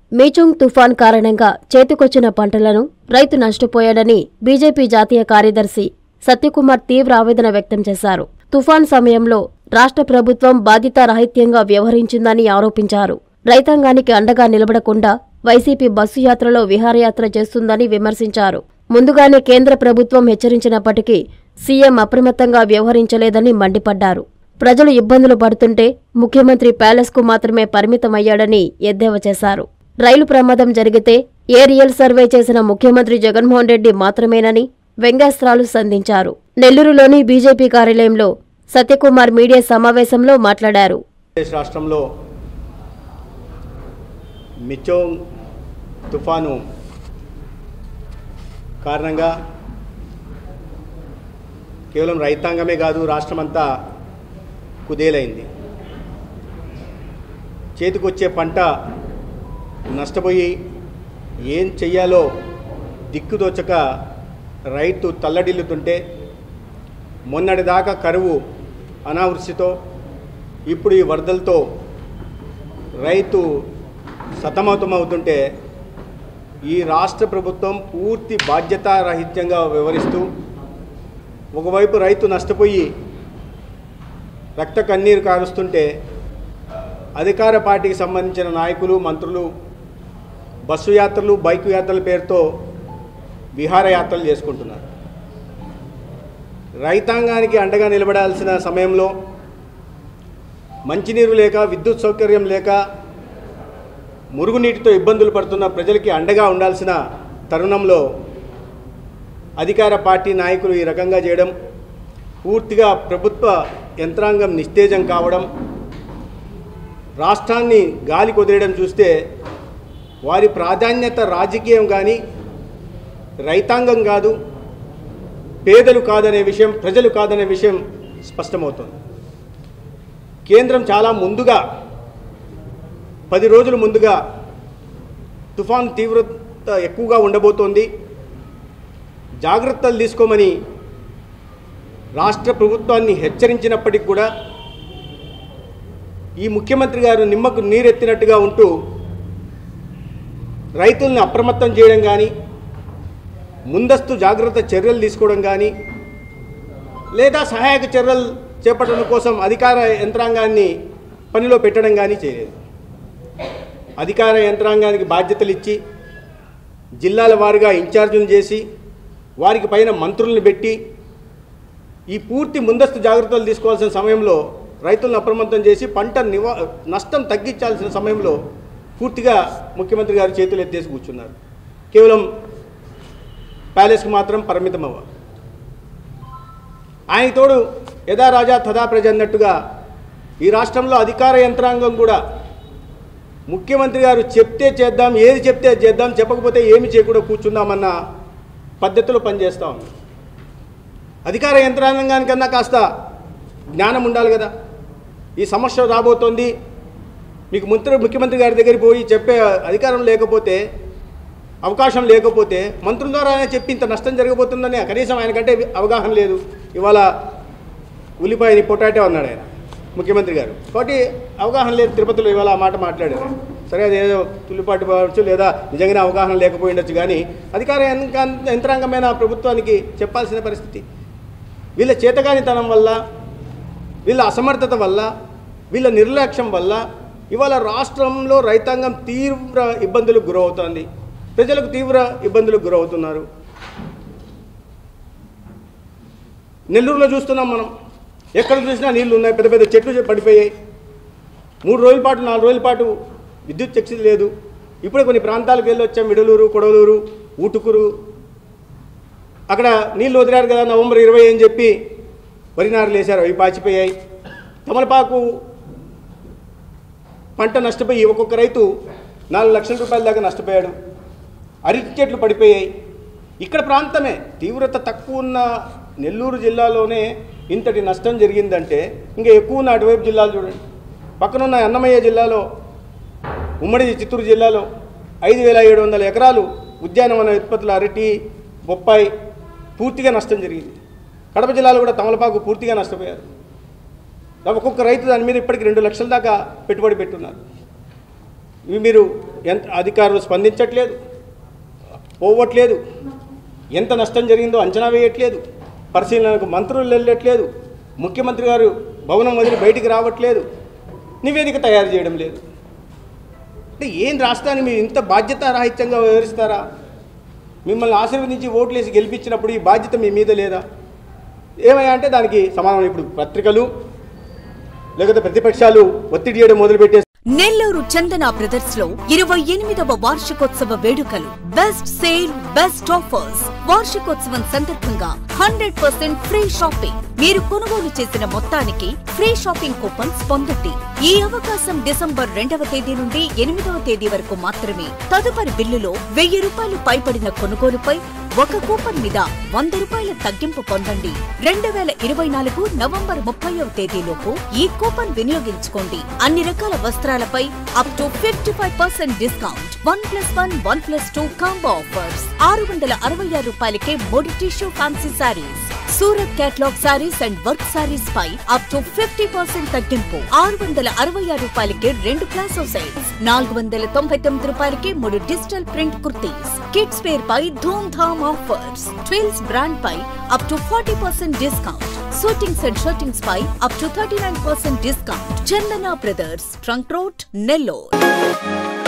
మీచుంగ్ తుఫాన్ కారణంగా చేతికొచ్చిన పంటలను రైతు నష్టపోయాడని బీజేపీ జాతీయ కార్యదర్శి సత్యకుమార్ తీవ్ర ఆవేదన వ్యక్తం చేశారు తుఫాన్ సమయంలో రాష్ట్ర ప్రభుత్వం బాధ్యతారాహిత్యంగా వ్యవహరించిందని ఆరోపించారు రైతాంగానికి అండగా నిలబడకుండా వైసీపీ బస్సు యాత్రలో విహారయాత్ర చేస్తుందని విమర్శించారు ముందుగానే కేంద్ర ప్రభుత్వం హెచ్చరించినప్పటికీ సీఎం అప్రమత్తంగా వ్యవహరించలేదని మండిపడ్డారు ప్రజలు ఇబ్బందులు పడుతుంటే ముఖ్యమంత్రి ప్యాలెస్కు మాత్రమే పరిమితమయ్యాడని ఎద్దేవా చేశారు రైలు ప్రమాదం జరిగితే ఏరియల్ సర్వే చేసిన ముఖ్యమంత్రి జగన్మోహన్ రెడ్డి మాత్రమేనని వ్యంగ్యాస్త్రాలు సంధించారు నెల్లూరులోని బీజేపీ కార్యాలయంలో సత్యకుమార్ మీడియా సమావేశంలో మాట్లాడారు ఆంధ్రప్రదేశ్ రాష్ట్రంలో మిచోంగ్ తుఫాను కారణంగా కేవలం రైతాంగమే కాదు రాష్ట్రమంతా కుదేలైంది చేతికొచ్చే పంట నష్టపోయి ఏం చెయ్యాలో దిక్కుదోచక రైతు తల్లడిల్లుతుంటే మొన్నటిదాకా కరువు అనావృష్టితో ఇప్పుడు ఈ వరదలతో రైతు సతమతమవుతుంటే ఈ రాష్ట్ర ప్రభుత్వం పూర్తి బాధ్యతారహిత్యంగా వ్యవహరిస్తూ ఒకవైపు రైతు నష్టపోయి రక్త కన్నీరు కారుస్తుంటే అధికార పార్టీకి సంబంధించిన నాయకులు మంత్రులు బస్సు యాత్రలు బైకు యాత్రల పేరుతో విహారయాత్రలు చేసుకుంటున్నారు రైతాంగానికి అండగా నిలబడాల్సిన సమయంలో మంచినీరు లేక విద్యుత్ సౌకర్యం లేక మురుగునీటితో ఇబ్బందులు పడుతున్న ప్రజలకి అండగా ఉండాల్సిన తరుణంలో అధికార పార్టీ నాయకులు ఈ రకంగా చేయడం పూర్తిగా ప్రభుత్వ యంత్రాంగం నిస్తేజం కావడం రాష్ట్రాన్ని గాలి కుదిరేయడం చూస్తే వారి ప్రాధాన్యత రాజకీయం కానీ రైతాంగం కాదు పేదలు కాదనే విషయం ప్రజలు కాదనే విషయం స్పష్టమవుతుంది కేంద్రం చాలా ముందుగా పది రోజుల ముందుగా తుఫాన్ తీవ్రత ఎక్కువగా ఉండబోతోంది జాగ్రత్తలు తీసుకోమని రాష్ట్ర ప్రభుత్వాన్ని హెచ్చరించినప్పటికి కూడా ఈ ముఖ్యమంత్రి గారు నిమ్మకు నీరెత్తినట్టుగా ఉంటూ రైతుల్ని అప్రమత్తం చేయడం కానీ ముందస్తు జాగ్రత్త చర్యలు తీసుకోవడం కానీ లేదా సహాయక చర్యలు చేపట్టడం కోసం అధికార యంత్రాంగాన్ని పనిలో పెట్టడం కానీ చేయలేదు అధికార యంత్రాంగానికి బాధ్యతలు ఇచ్చి జిల్లాల వారీగా ఇన్ఛార్జీలు చేసి వారికి పైన మంత్రులను పెట్టి ఈ పూర్తి ముందస్తు జాగ్రత్తలు తీసుకోవాల్సిన సమయంలో రైతులను అప్రమత్తం చేసి పంట నివా నష్టం తగ్గించాల్సిన సమయంలో పూర్తిగా ముఖ్యమంత్రి గారు చేతులు ఎత్తేసి కూర్చున్నారు కేవలం ప్యాలెస్కి మాత్రం పరిమితం అవ్వ ఆయన తోడు యథా రాజా తదా ప్రజ అన్నట్టుగా ఈ రాష్ట్రంలో అధికార యంత్రాంగం కూడా ముఖ్యమంత్రి గారు చెప్తే చేద్దాం ఏది చెప్తే అది చేద్దాం చెప్పకపోతే ఏమి చేయకుండా కూర్చుందామన్న పద్ధతిలో పనిచేస్తూ ఉంది అధికార యంత్రాంగానికన్నా కాస్త జ్ఞానం ఉండాలి కదా ఈ సమస్య రాబోతోంది మీకు మంత్రి ముఖ్యమంత్రి గారి దగ్గరికి పోయి చెప్పే అధికారం లేకపోతే అవకాశం లేకపోతే మంత్రుల ద్వారా ఆయన చెప్పి ఇంత నష్టం జరగబోతుందని కనీసం ఆయనకంటే అవగాహన లేదు ఇవాళ ఉల్లిపాయని పొటాటో అన్నాడు ఆయన ముఖ్యమంత్రి గారు కాబట్టి అవగాహన లేదు తిరుపతిలో ఇవాళ ఆ మాట మాట్లాడారు సరే అదేదో తుల్లిపాటు కావచ్చు లేదా నిజంగానే అవగాహన లేకపోయి ఉండొచ్చు కానీ అధికార యంత్రా- యంత్రాంగమైన ప్రభుత్వానికి చెప్పాల్సిన పరిస్థితి వీళ్ళ చేతగానితనం వల్ల వీళ్ళ అసమర్థత వల్ల వీళ్ళ నిర్లక్ష్యం వల్ల ఇవాళ రాష్ట్రంలో రైతాంగం తీవ్ర ఇబ్బందులకు గురవుతోంది ప్రజలకు తీవ్ర ఇబ్బందులకు గురవుతున్నారు నెల్లూరులో చూస్తున్నాం మనం ఎక్కడ చూసినా నీళ్లు ఉన్నాయి పెద్ద పెద్ద చెట్లు పడిపోయాయి మూడు రోజుల పాటు నాలుగు రోజుల పాటు విద్యుత్ శక్తి లేదు ఇప్పుడే కొన్ని ప్రాంతాలకు వెళ్ళి వచ్చాం విడలూరు కొడవలూరు ఊటుకురు అక్కడ నీళ్ళు వదిలారు కదా నవంబర్ ఇరవై అని చెప్పి వరి నారులు వేశారు అవి పాచిపోయాయి తమలపాకు పంట నష్టపోయి ఒక్కొక్క రైతు నాలుగు లక్షల రూపాయల దాకా నష్టపోయాడు అరటి చెట్లు పడిపోయాయి ఇక్కడ ప్రాంతమే తీవ్రత తక్కువ ఉన్న నెల్లూరు జిల్లాలోనే ఇంతటి నష్టం జరిగిందంటే ఇంకా ఎక్కువ ఉన్న అటువైపు జిల్లాలు చూడండి పక్కనున్న అన్నమయ్య జిల్లాలో ఉమ్మడి చిత్తూరు జిల్లాలో ఐదు వేల ఏడు వందల ఎకరాలు ఉద్యానవన ఉత్పత్తుల అరటి బొప్పాయి పూర్తిగా నష్టం జరిగింది కడప జిల్లాలో కూడా తమలపాకు పూర్తిగా నష్టపోయారు ఒక్కొక్క రైతు దాని మీద ఇప్పటికి రెండు లక్షల దాకా పెట్టుబడి పెట్టున్నారు ఇవి మీరు ఎంత అధికారులు స్పందించట్లేదు పోవట్లేదు ఎంత నష్టం జరిగిందో అంచనా వేయట్లేదు పరిశీలనకు మంత్రులు వెళ్ళట్లేదు ముఖ్యమంత్రి గారు భవనం వదిలి బయటికి రావట్లేదు నివేదిక తయారు చేయడం లేదు అంటే ఏం రాష్ట్రాన్ని మీరు ఇంత బాధ్యత రాహిత్యంగా వివరిస్తారా మిమ్మల్ని ఆశీర్వదించి ఓట్లేసి గెలిపించినప్పుడు ఈ బాధ్యత మీ మీద లేదా ఏమయ్యా అంటే దానికి సమాధానం ఇప్పుడు పత్రికలు లేకపోతే ప్రతిపక్షాలు ఒత్తిడి చేయడం మొదలుపెట్టే నెల్లూరు చందన బ్రదర్స్ లో ఇరవై ఎనిమిదవ వార్షికోత్సవ వేడుకలు బెస్ట్ సేల్ బెస్ట్ ఆఫర్స్ వార్షికోత్సవం సందర్భంగా హండ్రెడ్ పర్సెంట్ ఫ్రీ షాపింగ్ మీరు కొనుగోలు చేసిన మొత్తానికి ఫ్రీ షాపింగ్ కూపన్స్ పొందండి ఈ అవకాశం డిసెంబర్ రెండవ తేదీ నుండి ఎనిమిదవ తేదీ వరకు మాత్రమే తదుపరి బిల్లులో వెయ్యి రూపాయలు పైబడిన కొనుగోలుపై ఒక కూపన్ మీద వంద రూపాయల తగ్గింపు పొందండి రెండు వేల ఇరవై నాలుగు నవంబర్ ముప్పైవ తేదీలోపు ఈ కూపన్ వినియోగించుకోండి అన్ని రకాల వస్త్రాలపై up to fifty five percent discount one plus one one plus two combo offers ఆరు వందల అరవై ఆరు రూపాయలకే మూడు tissue fancy sarees Surat catalogue sarees and work sarees పై అప్ టు ఫిఫ్టీ పర్సెంట్ తగ్గింపు ఆరు వందల అరవై ఆరు రూపాయలకే రెండు ప్లాసో సెట్స్ నాలుగు వందల తొంభై తొమ్మిది రూపాయలకే మూడు digital print kurtis kids wear పై ధూమ్ ధామ్ ఆఫర్స్ ట్విల్స్ బ్రాండ్ పై up to forty percent discount shootings and shirtings పై up to thirty nine percent discount Chandana brothers trunk road Nellore